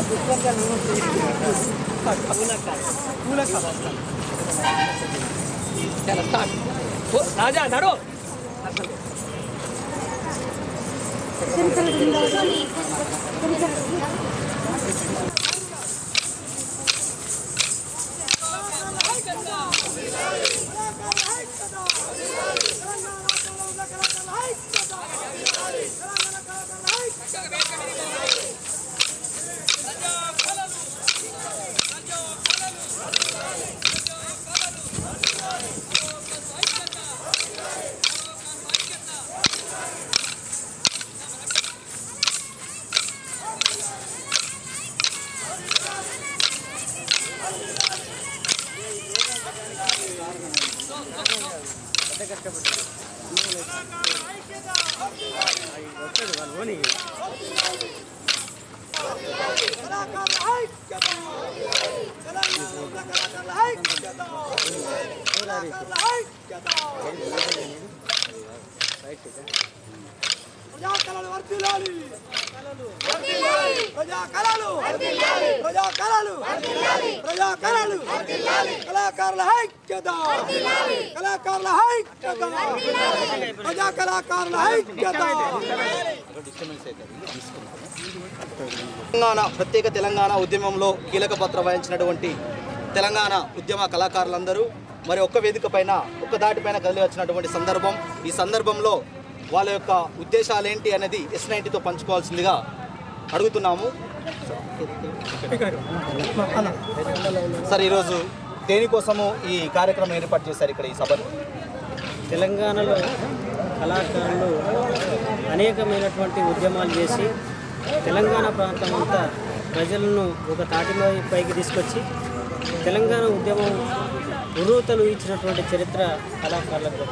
चलो स्टार्ट हो, राजा धरो ప్రజా కళలు వర్ధిల్లాలి ప్రజా కళలు ప్రజా కళలు ప్రజా కళలు కళాకారుల ఐక్యత కళాకారుల ఐక్యత ప్రజా కళాకారుల ఐక్యత తెలంగాణ ప్రత్యేక తెలంగాణ ఉద్యమంలో కీలక పాత్ర వహించినటువంటి తెలంగాణ ఉద్యమ కళాకారులందరూ మరి ఒక్క వేదిక పైన ఒక్క దాటిపైన కదిలి వచ్చినటువంటి సందర్భం ఈ సందర్భంలో వాళ్ళ యొక్క ఉద్దేశాలు ఏంటి అనేది ఎస్ నైన్టీతో పంచుకోవాల్సిందిగా అడుగుతున్నాము సార్ ఈరోజు దేనికోసము ఈ కార్యక్రమం ఏర్పాటు చేశారు ఇక్కడ ఈ సభను తెలంగాణలో కళాకారులు అనేకమైనటువంటి ఉద్యమాలు చేసి తెలంగాణ ప్రాంతం అంతా ప్రజలను ఒక తాటిలో పైకి తీసుకొచ్చి తెలంగాణ ఉద్యమం ఉరూతలు ఇచ్చినటువంటి చరిత్ర కళాకారులకు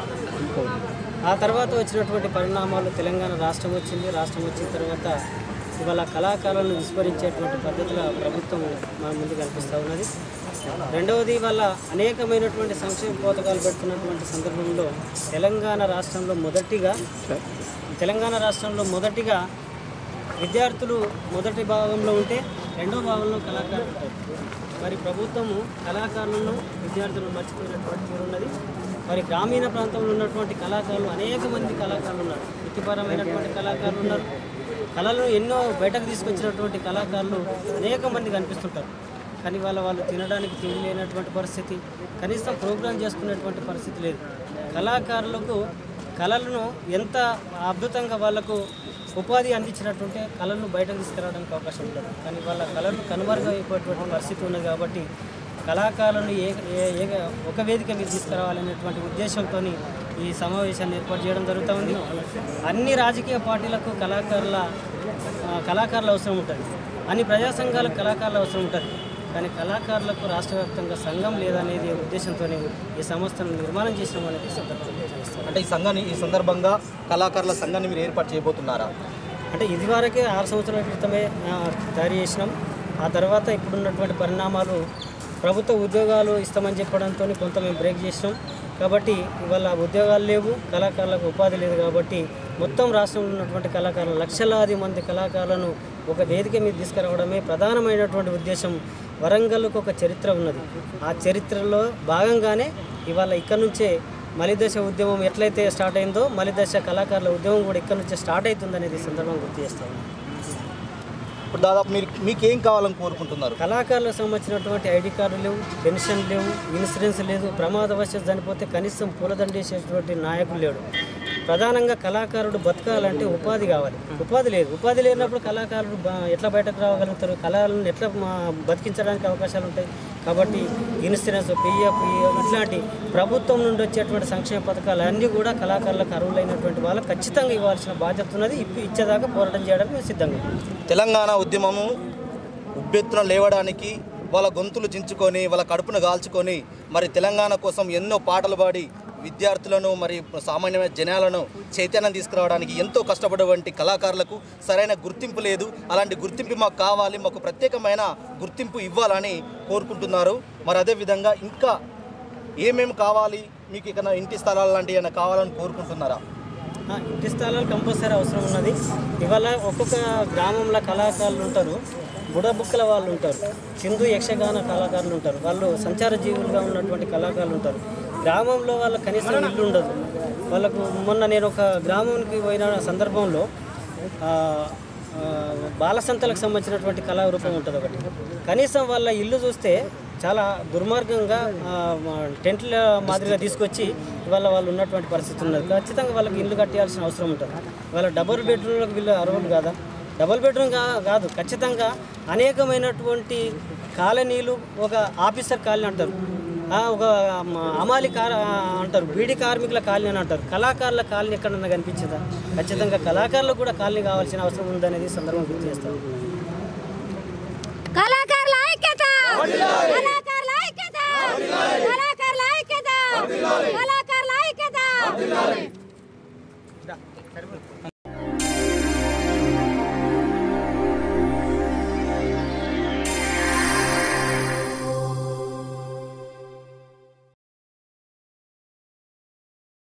ఆ తర్వాత వచ్చినటువంటి పరిణామాలు తెలంగాణ రాష్ట్రం వచ్చింది రాష్ట్రం వచ్చిన తర్వాత ఇవాళ కళాకారులను విస్మరించేటువంటి పద్ధతుల ప్రభుత్వం మన ముందు కనిపిస్తూ ఉన్నది రెండవది వల్ల అనేకమైనటువంటి సంక్షేమ పథకాలు పెడుతున్నటువంటి సందర్భంలో తెలంగాణ రాష్ట్రంలో మొదటిగా తెలంగాణ రాష్ట్రంలో మొదటిగా విద్యార్థులు మొదటి భాగంలో ఉంటే రెండో భాగంలో కళాకారులు ఉంటారు మరి ప్రభుత్వము కళాకారులను విద్యార్థులను మర్చిపోయినటువంటి తీరు ఉన్నది మరి గ్రామీణ ప్రాంతంలో ఉన్నటువంటి కళాకారులు అనేక మంది కళాకారులు ఉన్నారు వృత్తిపరమైనటువంటి కళాకారులు ఉన్నారు కళలను ఎన్నో బయటకు తీసుకొచ్చినటువంటి కళాకారులు అనేక మంది కనిపిస్తుంటారు కానీ వాళ్ళ వాళ్ళు తినడానికి తిండి లేనటువంటి పరిస్థితి కనీసం ప్రోగ్రాం చేసుకునేటువంటి పరిస్థితి లేదు కళాకారులకు కళలను ఎంత అద్భుతంగా వాళ్ళకు ఉపాధి అందించినట్టుంటే కళలను బయటకు తీసుకురావడానికి అవకాశం ఉంటుంది కానీ వాళ్ళ కళలు కనుమరుగైపోయేటువంటి పరిస్థితి ఉన్నది కాబట్టి కళాకారులను ఏ ఏ- ఏ ఒక వేదిక మీద తీసుకురావాలనేటువంటి ఉద్దేశంతో ఈ సమావేశాన్ని ఏర్పాటు చేయడం జరుగుతూ ఉంది అన్ని రాజకీయ పార్టీలకు కళాకారుల ఆ, కళాకారుల అవసరం ఉంటుంది అన్ని ప్రజా సంఘాలకు కళాకారుల అవసరం ఉంటుంది కానీ కళాకారులకు రాష్ట్ర వ్యాప్తంగా సంఘం లేదనేది ఉద్దేశంతో ఈ సంస్థను నిర్మాణం చేసిన అనేది సందర్భంగా తెలుస్తుంది అంటే ఈ సంఘాన్ని ఈ సందర్భంగా కళాకారుల సంఘాన్ని మీరు ఏర్పాటు చేయబోతున్నారా అంటే ఇదివరకే ఆరు సంవత్సరాల క్రితమే ఆ, తయారు చేసినాం ఆ తర్వాత ఇప్పుడున్నటువంటి పరిణామాలు ప్రభుత్వ ఉద్యోగాలు ఇస్తామని చెప్పడంతో కొంత మేము బ్రేక్ చేసినాం కాబట్టి ఇవాళ ఉద్యోగాలు లేవు కళాకారులకు ఉపాధి లేదు కాబట్టి మొత్తం రాష్ట్రంలో ఉన్నటువంటి కళాకారులు లక్షలాది మంది కళాకారులను ఒక వేదిక మీద తీసుకురావడమే ప్రధానమైనటువంటి ఉద్దేశం వరంగల్కు ఒక చరిత్ర ఉన్నది ఆ చరిత్రలో భాగంగానే ఇవాళ ఇక్కడ నుంచే మలిదశ ఉద్యమం ఎట్లయితే స్టార్ట్ అయిందో మలిదశ కళాకారుల ఉద్యమం కూడా ఇక్కడ నుంచే స్టార్ట్ అవుతుంది అనేది ఈ సందర్భంగా గుర్తు చేస్తాను ఇప్పుడు దాదాపు మీరు మీకు ఏం కావాలని కోరుకుంటున్నారు కళాకారులకు సంబంధించినటువంటి ఐడి కార్డు లేవు పెన్షన్ లేవు ఇన్సూరెన్స్ లేదు ప్రమాదవశాత్తు చనిపోతే కనీసం పూలదండేసేటువంటి నాయకులు లేడు ప్రధానంగా కళాకారుడు బతకాలంటే ఉపాధి కావాలి ఉపాధి లేదు ఉపాధి లేనప్పుడు కళాకారుడు బ- ఎట్లా బయటకు రాగలుగుతారు కళలను ఎట్లా మా- బతికించడానికి అవకాశాలు ఉంటాయి కాబట్టి ఇన్సూరెన్స్ పిఎఫ్ ఇట్లాంటి ప్రభుత్వం నుండి వచ్చేటువంటి సంక్షేమ పథకాలు అన్నీ కూడా కళాకారులకు అర్హులైనటువంటి వాళ్ళకి ఖచ్చితంగా ఇవ్వాల్సిన బాధ్యత ఉన్నది ఇప్పు- ఇచ్చేదాకా పోరాటం చేయడానికి మేము సిద్ధంగా ఉన్నాం. తెలంగాణ ఉద్యమము ఉబ్బెత్తున లేవడానికి వాళ్ళ గొంతులు చించుకొని వాళ్ళ కడుపును కాల్చుకొని మరి తెలంగాణ కోసం ఎన్నో పాటలు పాడి విద్యార్థులను మరి సామాన్యమైన జనాలను చైతన్యం తీసుకురావడానికి ఎంతో కష్టపడేటువంటి కళాకారులకు సరైన గుర్తింపు లేదు అలాంటి గుర్తింపు మాకు కావాలి మాకు ప్రత్యేకమైన గుర్తింపు ఇవ్వాలని కోరుకుంటున్నారు మరి అదేవిధంగా ఇంకా ఏమేమి కావాలి మీకు ఇక ఇంటి స్థలాలు లాంటివి ఏమైనా కావాలని కోరుకుంటున్నారా ఆ, ఇంటి స్థలాలు కంపల్సరీ అవసరం ఉన్నది ఇవాళ ఒక్కొక్క గ్రామంలో కళాకారులు ఉంటారు బుడబుక్కల వాళ్ళు ఉంటారు సింధు యక్షగాన కళాకారులు ఉంటారు వాళ్ళు సంచార జీవులుగా ఉన్నటువంటి కళాకారులు ఉంటారు గ్రామంలో వాళ్ళ కనీసం ఇల్లు ఉండదు వాళ్ళకు మొన్న నేను ఒక గ్రామానికి పోయిన సందర్భంలో ఆ, ఆ, బాలసంతలకు సంబంధించినటువంటి కళారూపం ఉంటుంది ఒకటి కనీసం వాళ్ళ ఇల్లు చూస్తే చాలా దుర్మార్గంగా ఆ, మా టెంట్ల మాదిరిగా తీసుకొచ్చి ఇవాళ వాళ్ళు ఉన్నటువంటి పరిస్థితి ఉన్నది ఖచ్చితంగా వాళ్ళకి ఇల్లు కట్టేయాల్సిన అవసరం ఉంటుంది వాళ్ళ డబుల్ బెడ్రూమ్లకు వీళ్ళు అర్హులు కాదా డబుల్ బెడ్రూమ్ కా కాదు ఖచ్చితంగా అనేకమైనటువంటి కాలనీలు ఒక ఆఫీసర్ కాలనీ అంటారు ఆ, ఒక మ- అమాలి కార అంటారు బీడీ కార్మికుల కాలనీ అని అంటారు కళాకారుల కాలనీ ఎక్కడన్నా కనిపించదా ఖచ్చితంగా కళాకారులకు కూడా కాలనీ కావాల్సిన అవసరం ఉందనేది ఈ సందర్భం గుర్తు చేస్తాను